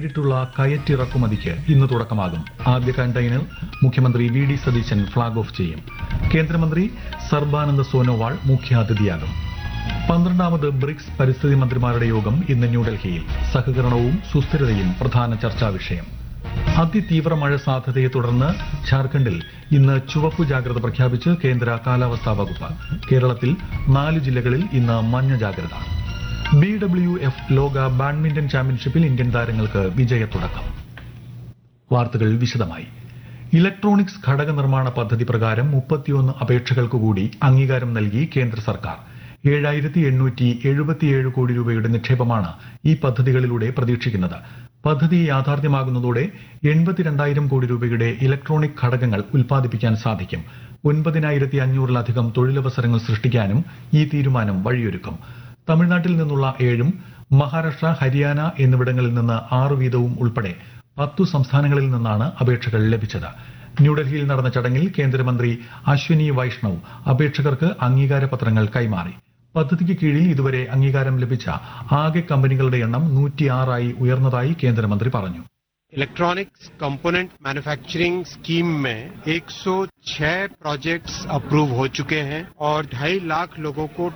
നേരിട്ടുള്ള കയറ്റിറക്കുമതിക്ക് ഇന്ന് തുടക്കമാകും ആദ്യ കണ്ടെയ്നർ മുഖ്യമന്ത്രി V D Satheesan flag off ചെയ്യും കേന്ദ്രമന്ത്രി സർബാനന്ദ സോനോവാൾ മുഖ്യാതിഥിയാകും പന്ത്രണ്ടാമത് ബ്രിക്സ് പരിസ്ഥിതി മന്ത്രിമാരുടെ യോഗം ഇന്ന് ന്യൂഡൽഹിയിൽ സഹകരണവും സുസ്ഥിരതയും പ്രധാന ചർച്ചാ വിഷയം അതിതീവ്ര മഴ സാധ്യതയെ തുടർന്ന് ഝാർഖണ്ഡിൽ ഇന്ന് ചുവപ്പു ജാഗ്രത പ്രഖ്യാപിച്ച് കേന്ദ്ര കാലാവസ്ഥാ വകുപ്പ് കേരളത്തിൽ നാല് ജില്ലകളിൽ ഇന്ന് മഞ്ഞ ജാഗ്രത ബി ഡബ്ല്യു എഫ് ലോക ബാഡ്മിന്റൺ ചാമ്പ്യൻഷിപ്പിൽ ഇന്ത്യൻ താരങ്ങൾക്ക് വിജയത്തുടക്കം വാർത്തകൾ വിശദമായി ഇലക്ട്രോണിക്സ് ഘടക നിർമ്മാണ പദ്ധതി പ്രകാരം മുപ്പത്തിയൊന്ന് അപേക്ഷകൾക്ക് കൂടി അംഗീകാരം നൽകി കേന്ദ്ര സർക്കാർ ഏഴായിരത്തി എണ്ണൂറ്റി എഴുപത്തിയേഴ് കോടി രൂപയുടെ നിക്ഷേപമാണ് ഈ പദ്ധതികളിലൂടെ പ്രതീക്ഷിക്കുന്നത് പദ്ധതി യാഥാർത്ഥ്യമാകുന്നതോടെ എൺപത്തിരണ്ടായിരം കോടി രൂപയുടെ ഇലക്ട്രോണിക് ഘടകങ്ങൾ ഉൽപ്പാദിപ്പിക്കാൻ സാധിക്കും ഒൻപതിനായിരത്തി അഞ്ഞൂറിലധികം തൊഴിലവസരങ്ങൾ സൃഷ്ടിക്കാനും ഈ തീരുമാനം വഴിയൊരുക്കും തമിഴ്നാട്ടിൽ നിന്നുള്ള ഏഴും മഹാരാഷ്ട്ര ഹരിയാന എന്നിവിടങ്ങളിൽ നിന്ന് ആറ് വീതവും ഉൾപ്പെടെ പത്തു സംസ്ഥാനങ്ങളിൽ നിന്നാണ് അപേക്ഷകൾ ലഭിച്ചത് ന്യൂഡൽഹിയിൽ നടന്ന ചടങ്ങിൽ കേന്ദ്രമന്ത്രി അശ്വിനി വൈഷ്ണവ് അപേക്ഷകർക്ക് അംഗീകാര പത്രങ്ങൾ കൈമാറി പദ്ധതിക്ക് കീഴിൽ ഇതുവരെ അംഗീകാരം ലഭിച്ച ആകെ കമ്പനികളുടെ എണ്ണം നൂറ്റിയാറായി ഉയർന്നതായി കേന്ദ്രമന്ത്രി പറഞ്ഞു इलेक्ट्रॉनिक्स कंपोनेंट मैन्युफैक्चरिंग स्कीम में 106 प्रोजेक्ट्स अप्रूव हो चुके हैं और ढाई लाख लोगों को